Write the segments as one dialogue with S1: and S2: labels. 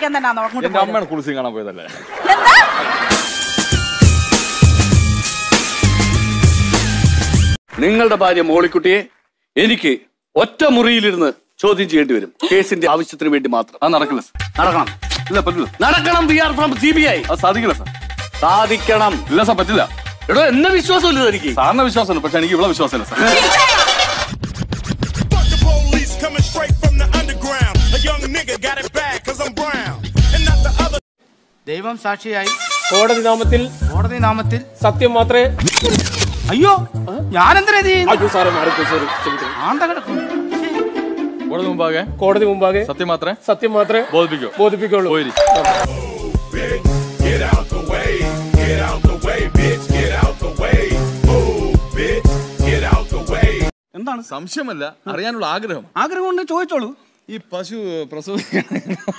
S1: കുളിക്കാൻ തന്നെ അങ്ങോട്ട്
S2: എന്റെ
S1: പോയത്?
S2: അമ്മയാണ് കുളിಸಿ കാണാൻ പോയതല്ലേ
S1: എന്താ
S3: നിങ്ങളുടെ ഭാര്യ മോളിക്കുട്ടിയെ എനിക്ക് ഒറ്റ മുറിയിലിരുന്ന് ചോദ്യം ചെയ്യേണ്ടി വരും കേസിന്റെ ആവശ്യത്തിന് വേണ്ടി മാത്രം
S2: അത് നടക്കില്ല സർ
S3: നടക്കണം
S2: ഇല്ല പറ്റില്ല
S3: നടക്കണം we are from C B I
S2: അത് സാധിക്കില്ല സർ
S3: സാധിക്കണം
S2: ഇല്ല സർ പറ്റില്ല
S3: എടോ എന്നെ വിശ്വാസമില്ല എനിക്ക്
S2: സാറിന് വിശ്വാസമുണ്ട് പക്ഷെ എനിക്ക് ഇവിടെ വിശ്വാസമില്ല sir
S4: Fuck the police coming straight from the underground. A young nigga got it bad cause I'm brown. And not the other.
S5: ദൈവം സാക്ഷിയായി
S6: കോടതി നാമത്തിൽ
S5: കോടതി നാമത്തിൽ
S6: സത്യം മാത്രമേ
S5: അയ്യോ ഞാനെന്തിനാ ഇത് ചെയ്യുന്നത്?
S6: അയ്യോ സാറേ മാറിപ്പോയി സോറി ക്ഷമിക്കണം
S5: ആണ്ട കിടക്കും
S2: കോടതി മുമ്പാകെ
S6: കോടതി മുമ്പാകെ
S2: സത്യം മാത്രമേ
S6: സത്യം മാത്രമേ
S2: ബോധിപ്പിക്കൂ
S6: ബോധിപ്പിക്കുള്ളൂ
S2: പോയിരി
S4: Get out the way. Get out the way, bitch. Get out the way. Move, bitch. Get out the way.
S5: എന്താണ്
S2: സംശയമല്ല അറിയാനുള്ള ആഗ്രഹം
S5: ആഗ്രഹം കൊണ്ട് ചോദിച്ചോളൂ
S2: ഈ പശു പ്രസവിക്കാൻ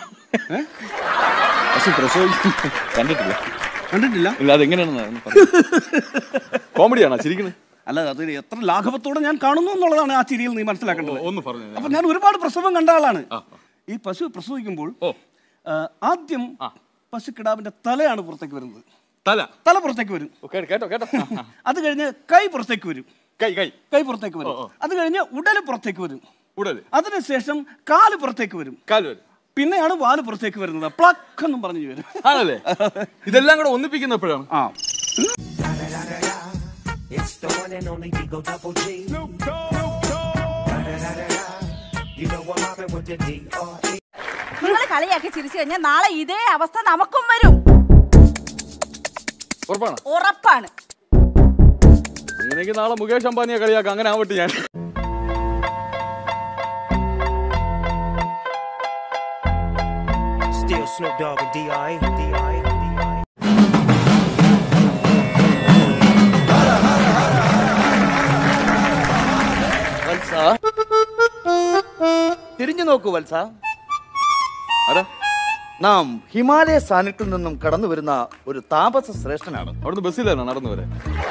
S2: പശു പ്രസവിക്കാൻ കണ്ടിട്ടില്ല
S5: കണ്ടിട്ടില്ല
S2: ഇല്ല അതെങ്ങനെയാണെന്ന് കോമഡിയാണോ ചിരിക്കുന്നത്
S5: അല്ല അത് എത്ര ലാഘവത്തോടെ ഞാൻ കാണുന്നു എന്നുള്ളതാണ് ആ ചിരിയിൽ നീ മനസ്സിലാക്കേണ്ടത്
S2: ഒന്ന് പറഞ്ഞു
S5: അപ്പൊ ഞാൻ ഒരുപാട് പ്രസവം കണ്ട ആളാണ് ഈ പശു പ്രസവിക്കുമ്പോൾ
S2: ഓ.
S5: ആ, ആദ്യം പശുക്കിടാവിന്റെ തലയാണ് പുറത്തേക്ക് വരുന്നത്
S2: തല
S5: തല പുറത്തേക്ക് വരും
S2: ഓ, കേട്ടോ കേട്ടോ കേട്ടോ
S5: അത് കഴിഞ്ഞ് കൈ പുറത്തേക്ക് വരും
S2: കൈ കൈ
S5: കൈ പുറത്തേക്ക് വരും അത് കഴിഞ്ഞ് ഉടല് പുറത്തേക്ക് വരും
S2: ഉടല്
S5: അതിനുശേഷം കാല് പുറത്തേക്ക് വരും
S2: കാല് വരും
S5: പിന്നെയാണ് വാല് പുറത്തേക്ക് വരുന്നത് പ്ലക്ക് എന്നും പറഞ്ഞു വരും
S2: ആണല്ലേ ഇതെല്ലാം കൂടെ ഒന്നിപ്പിക്കുന്ന എപ്പോഴാണ്
S5: ആ
S7: It's the one and only Digo Double G. You know I'm mobbing with the D.R.E.
S1: നിങ്ങൾ കളിയാക്കി ചിരിച്ചു കഴിഞ്ഞാൽ നാളെ ഇതേ അവസ്ഥ നമുക്കും വരും
S2: ഉറപ്പാണ്
S1: ഉറപ്പാണ്
S2: അങ്ങനെയെങ്കിൽ നാളെ മുകേഷ് അംബാനിയെ കളിയാക്കാം അങ്ങനെ ആവട്ടെ ഞാൻ
S7: Still Snoop Dogg and D.R.E. D.R.E. D.R.E.
S3: വത്സ തിരിഞ്ഞു നോക്കൂ വത്സ
S2: ആരാ
S3: നാം ഹിമാലയ സാന്നിധ്യത്തിൽ നിന്നും കടന്നു വരുന്ന ഒരു താപസ ശ്രേഷ്ഠനാണ്
S2: അവിടുന്ന് ബസ്സിലാണോ നടന്നു വരെ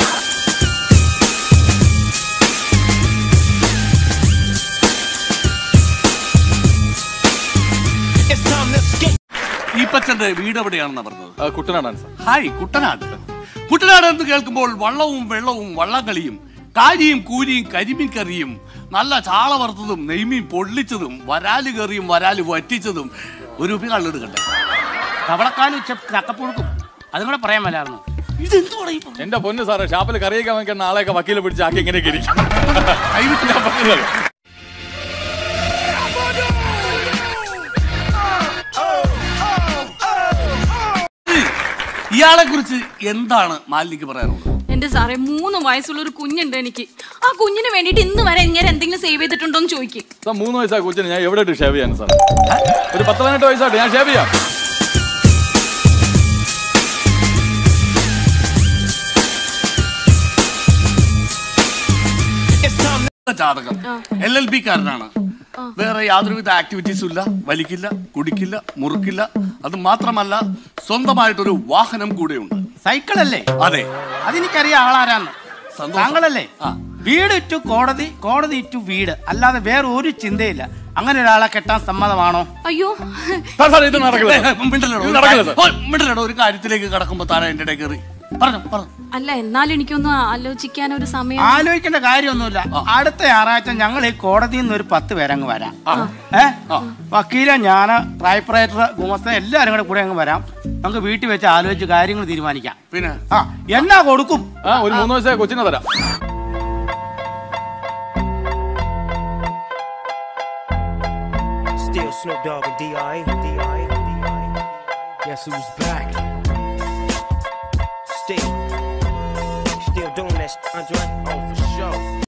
S3: ഈപ്പച്ചന്റെ വീട് എവിടെയാണെന്ന് പറഞ്ഞത്
S2: ആ, കുട്ടനാടാണ് സാർ
S3: ഹായ് കുട്ടനാട് കുട്ടനാട് എന്ന് കേൾക്കുമ്പോൾ വള്ളവും വെള്ളവും വള്ളംകളിയും കാരിയും കൂരിയും കരിമീൻ കറിയും നല്ല ചാള വറുത്തതും നെയ്മീൻ പൊള്ളിച്ചതും വരാല് കറിയും വരാല് വറ്റിച്ചതും ഒരു ഉപ്പി കള്ളിട് കണ്ടേ
S5: തവളക്കാലും ചക്കപ്പുഴുക്കും അതും കൂടെ പറയാൻ മേലായിരുന്നു
S3: ഇതെന്തുവാണ് ഈ പറഞ്ഞത്?
S2: എന്റെ പൊന്ന് സാറേ ഷാപ്പിൽ കറിയൊക്കെ വാങ്ങിക്കാൻ നാളെയൊക്കെ വക്കീലെ പിടിച്ച് ആക്കി ഇങ്ങനെയൊക്കെ ഇരിക്കും കൈവിട്ട് ഞാൻ പറഞ്ഞതല്ലേ.
S3: ഇയാളെ കുറിച്ച് എന്താണ് മാലിനിക്ക് പറയാനുള്ളത്
S8: എന്റെ സാറേ മൂന്ന് വയസ്സുള്ള ഒരു കുഞ്ഞുണ്ട് എനിക്ക് ആ കുഞ്ഞിന് വേണ്ടിയിട്ട് ഇന്ന് വരെ ഇങ്ങനെ എന്തെങ്കിലും സേവ് ചെയ്തിട്ടുണ്ടോ എന്ന് ചോദിക്കും
S2: സാർ മൂന്ന് വയസ്സാ കൊച്ചിന് ഞാൻ എവിടെ ഷേവ് ചെയ്യാൻ സാർ ഒരു പത്ത് പതിനെട്ട് വയസ്സായിട്ട് ഞാൻ ഷേവ് ചെയ്യാം
S3: ജാതകം എൽ എൽ ബി കാരനാണ് വേറെ യാതൊരുവിധ ആക്ടിവിറ്റീസും ഇല്ല വലിക്കില്ല കുടിക്കില്ല മുറുക്കില്ല അത് മാത്രമല്ല സ്വന്തമായിട്ടൊരു വാഹനം കൂടെയുണ്ട്
S5: സൈക്കിൾ അല്ലേ
S3: അതെ
S5: അതെനിക്കറിയാം ആളാരാന്ന്
S3: സന്തോഷം.
S5: താങ്കളല്ലേ
S3: ആ.
S5: വീട് ഇറ്റു കോടതി കോടതി ഇറ്റു വീട് അല്ലാതെ വേറെ ഒരു ചിന്തയില്ല അങ്ങനെ ഒരാളെ കെട്ടാൻ സമ്മതമാണോ
S8: അയ്യോ
S2: സാർ സാർ ഇത് നടക്കില്ല
S3: ഏ, മിണ്ടല്ലടോ,
S2: ഇത്
S3: ഒരു
S2: നടക്കില്ല
S3: കാര്യം-
S2: സാർ.
S3: ഓ, മിണ്ടല്ലടോ, ഒരു കാര്യത്തിലേക്ക് കടക്കുമ്പോ താഴെ എന്റെ ഇടയിൽ കയറി പറഞ്ഞു പറഞ്ഞു
S8: അല്ല എന്നാലും എനിക്കൊന്ന് ആലോചിക്കാൻ ഒരു സമയം
S5: ആലോചിക്കേണ്ട കാര്യമൊന്നുമില്ല അടുത്ത ഞായറാഴ്ച ഞങ്ങൾ ഈ കോടതിയിൽ നിന്ന് ഒരു പത്ത് പേരങ്ങ് വരാം ഏ വക്കീല ഞാൻ ടൈപ്പറൈറ്റർ ഗുമസ്ത എല്ലാവരും കൂടെ കൂടെ അങ്ങ് വരാം നമുക്ക് വീട്ടിൽ വെച്ച് ആലോചിച്ച് കാര്യങ്ങൾ തീരുമാനിക്കാം
S3: പിന്നെ
S5: ആ എന്നാ കൊടുക്കും
S2: ആ ഒരു മൂന്ന് വയസ്സായ കൊച്ചിനെ തരാം
S7: Still Snoop Dogg and D.R.E. D.R.E. D.R.E. Guess who's back? Still. Still doing that, Andre? Oh, for sure.